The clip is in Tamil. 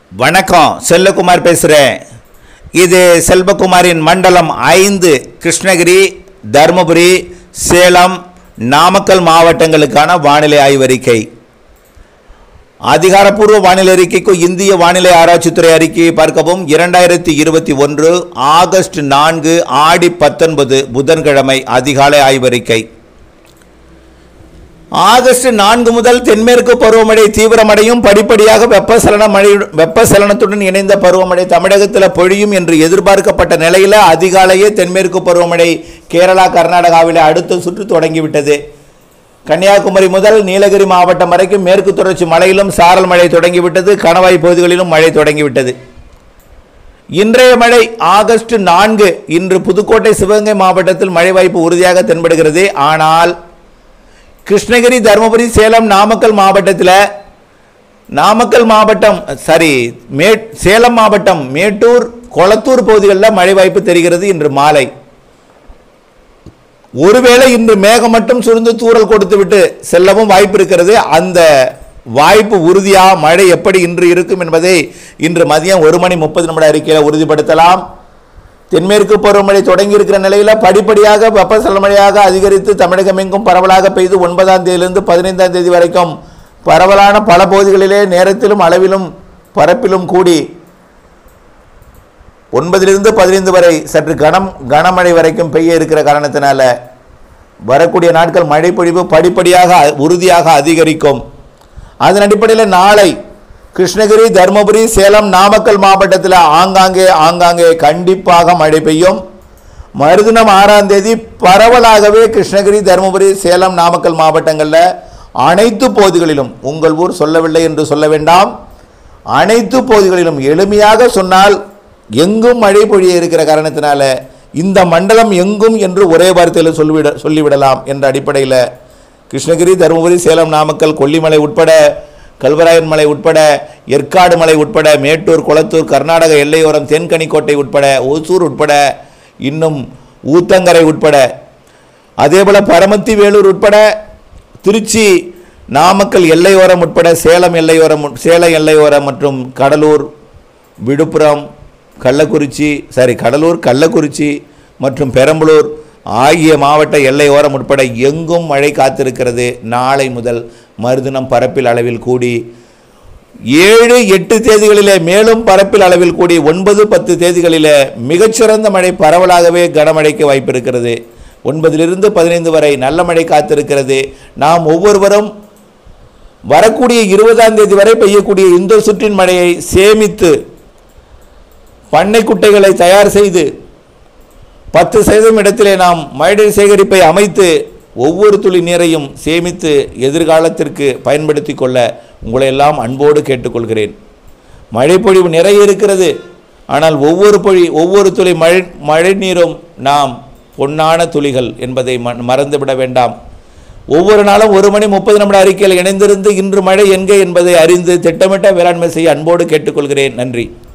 வணக்கம் செல்லகுமார் பேசுகிறேன் இது செல்வகுமாரின் மண்டலம் ஐந்து கிருஷ்ணகிரி தருமபுரி சேலம் நாமக்கல் மாவட்டங்களுக்கான வானிலை ஆய்வறிக்கை அதிகாரப்பூர்வ வானிலை அறிக்கைக்கு இந்திய வானிலை ஆராய்ச்சித்துறை அறிக்கையை பார்க்கவும் இரண்டாயிரத்தி இருபத்தி ஒன்று ஆகஸ்ட் நான்கு ஆடி பத்தொன்பது புதன்கிழமை அதிகாலை ஆய்வறிக்கை ஆகஸ்ட் நான்கு முதல் தென்மேற்கு பருவமழை தீவிரமடையும் படிப்படியாக வெப்பசலன மழை வெப்பசலனத்துடன் இணைந்த பருவமழை தமிழகத்தில் பொழியும் என்று எதிர்பார்க்கப்பட்ட நிலையில் அதிகாலையே தென்மேற்கு பருவமழை கேரளா கர்நாடகாவில் அடுத்த சுற்று தொடங்கிவிட்டது கன்னியாகுமரி முதல் நீலகிரி மாவட்டம் வரைக்கும் மேற்கு தொடர்ச்சி மலையிலும் சாரல் மழை தொடங்கிவிட்டது கணவாய் பகுதிகளிலும் மழை தொடங்கிவிட்டது இன்றைய மழை ஆகஸ்ட் நான்கு இன்று புதுக்கோட்டை சிவகங்கை மாவட்டத்தில் மழை வாய்ப்பு உறுதியாக தென்படுகிறது ஆனால் கிருஷ்ணகிரி தருமபுரி சேலம் நாமக்கல் மாவட்டத்தில் நாமக்கல் மாவட்டம் சாரி மே சேலம் மாவட்டம் மேட்டூர் கொளத்தூர் பகுதிகளில் மழை வாய்ப்பு தெரிகிறது இன்று மாலை ஒருவேளை இன்று மேகம் மட்டும் சுருந்து தூறல் கொடுத்து விட்டு செல்லவும் வாய்ப்பு இருக்கிறது அந்த வாய்ப்பு உறுதியா மழை எப்படி இன்று இருக்கும் என்பதை இன்று மதியம் ஒரு மணி முப்பது நிமிட அறிக்கையில் உறுதிப்படுத்தலாம் தென்மேற்கு பருவமழை தொடங்கி இருக்கிற நிலையில் படிப்படியாக வெப்பசலன மழையாக அதிகரித்து தமிழகம் எங்கும் பரவலாக பெய்து ஒன்பதாம் தேதியிலிருந்து பதினைந்தாம் தேதி வரைக்கும் பரவலான பல பகுதிகளிலே நேரத்திலும் அளவிலும் பரப்பிலும் கூடி ஒன்பதிலிருந்து பதினைந்து வரை சற்று கனம் கனமழை வரைக்கும் பெய்ய இருக்கிற காரணத்தினால வரக்கூடிய நாட்கள் மழை பொழிவு படிப்படியாக உறுதியாக அதிகரிக்கும் அதன் அடிப்படையில் நாளை கிருஷ்ணகிரி தருமபுரி சேலம் நாமக்கல் மாவட்டத்தில் ஆங்காங்கே ஆங்காங்கே கண்டிப்பாக மழை பெய்யும் மறுதினம் ஆறாம் தேதி பரவலாகவே கிருஷ்ணகிரி தருமபுரி சேலம் நாமக்கல் மாவட்டங்களில் அனைத்து பகுதிகளிலும் உங்கள் ஊர் சொல்லவில்லை என்று சொல்ல வேண்டாம் அனைத்து பகுதிகளிலும் எளிமையாக சொன்னால் எங்கும் மழை பொழிய இருக்கிற காரணத்தினால இந்த மண்டலம் எங்கும் என்று ஒரே வார்த்தையில் சொல்லிவிட சொல்லிவிடலாம் என்ற அடிப்படையில் கிருஷ்ணகிரி தருமபுரி சேலம் நாமக்கல் கொல்லிமலை உட்பட கல்வராயன் மலை உட்பட ஏற்காடு மலை உட்பட மேட்டூர் குளத்தூர் கர்நாடக எல்லையோரம் தென்கனிக்கோட்டை உட்பட ஓசூர் உட்பட இன்னும் ஊத்தங்கரை உட்பட அதேபோல் பரமத்தி வேலூர் உட்பட திருச்சி நாமக்கல் எல்லையோரம் உட்பட சேலம் எல்லையோரம் உட்- சேலம் எல்லையோரம் மற்றும் கடலூர் விழுப்புரம் கள்ளக்குறிச்சி சாரி கடலூர் கள்ளக்குறிச்சி மற்றும் பெரம்பலூர் ஆகிய மாவட்ட எல்லையோரம் உட்பட எங்கும் மழை காத்திருக்கிறது நாளை முதல் மறுதினம் பரப்பில் அளவில் கூடி ஏழு எட்டு தேதிகளிலே மேலும் பரப்பில் அளவில் கூடி ஒன்பது பத்து தேதிகளிலே மிகச்சிறந்த மழை பரவலாகவே கனமழைக்கு வாய்ப்பு இருக்கிறது ஒன்பதிலிருந்து பதினைந்து வரை நல்ல மழை காத்திருக்கிறது நாம் ஒவ்வொருவரும் வரக்கூடிய இருபதாம் தேதி வரை பெய்யக்கூடிய இந்த சுற்றின் மழையை சேமித்து பண்ணை குட்டைகளை தயார் செய்து பத்து சதவீதம் இடத்திலே நாம் மழைநீர் சேகரிப்பை அமைத்து ஒவ்வொரு துளி நீரையும் சேமித்து எதிர்காலத்திற்கு பயன்படுத்தி கொள்ள உங்களை எல்லாம் அன்போடு கேட்டுக்கொள்கிறேன் மழைப்பொழிவு நிறைய இருக்கிறது ஆனால் ஒவ்வொரு பொழி ஒவ்வொரு துளி மழை மழை நீரும் நாம் பொன்னான துளிகள் என்பதை ம- மறந்துவிட வேண்டாம் ஒவ்வொரு நாளும் ஒரு மணி முப்பது நிமிட அறிக்கையில் இணைந்திருந்து இன்று மழை எங்கே என்பதை அறிந்து திட்டமிட்ட வேளாண்மை செய்ய அன்போடு கேட்டுக்கொள்கிறேன் நன்றி